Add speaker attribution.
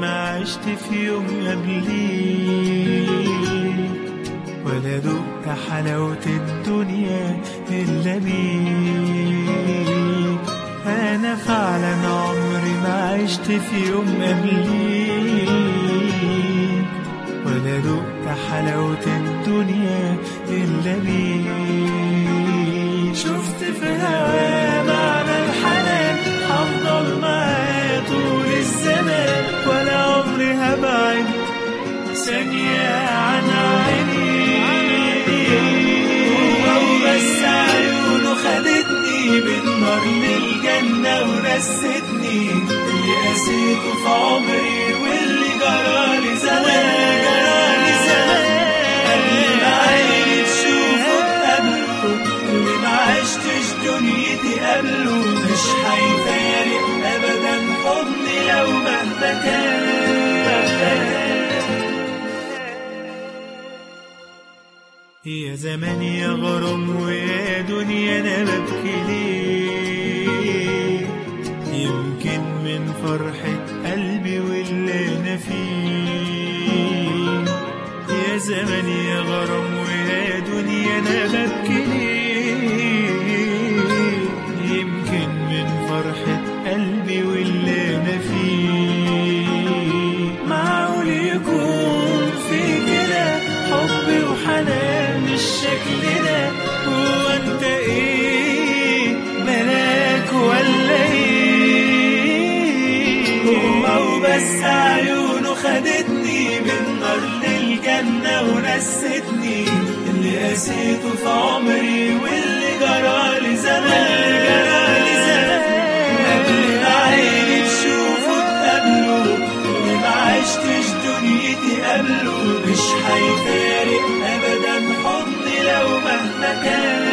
Speaker 1: ما عشت في يوم قبليك ولا دقت حلاوة الدنيا إلا بيك أنا فعلا عمري ما عشت في يوم قبليك ولا دقت حلاوة الدنيا إلا بيك شفت في هوا معنى الحنان هفضل معاه طول الزمان ولا عمري هبعد ثانية عن عيني هو وبس عيونه خدتني من نار للجنة ونستني اللي قسيته في عمري واللي جرالي زمان جرالي زمان قبل ما عيني تشوفه تقابله اللي ما عشتش دنيتي قبله مش هيفارق ابدا حضني لو مهما كان يا زمان يا غرام ويا دنيا انا ببكي ليه يمكن من فرحة قلبي واللي انا فيه يا زمان يا غرام ويا دنيا انا ببكي ليه يمكن من فرحة قلبي واللي انا فيه معقول يكون في كده حب وحنان الشكل ده هو انت ايه ملاك ولا ايه هو وبس عيونه خدتني من نار للجنة ونستني اللي قسيته في عمري واللي جرالي زمان جرالي زمان قبل ما عيني تشوفه تقابله اللي ما عشتش دنيتي قبله مش هيفارق ابدا حضني لو مهما كان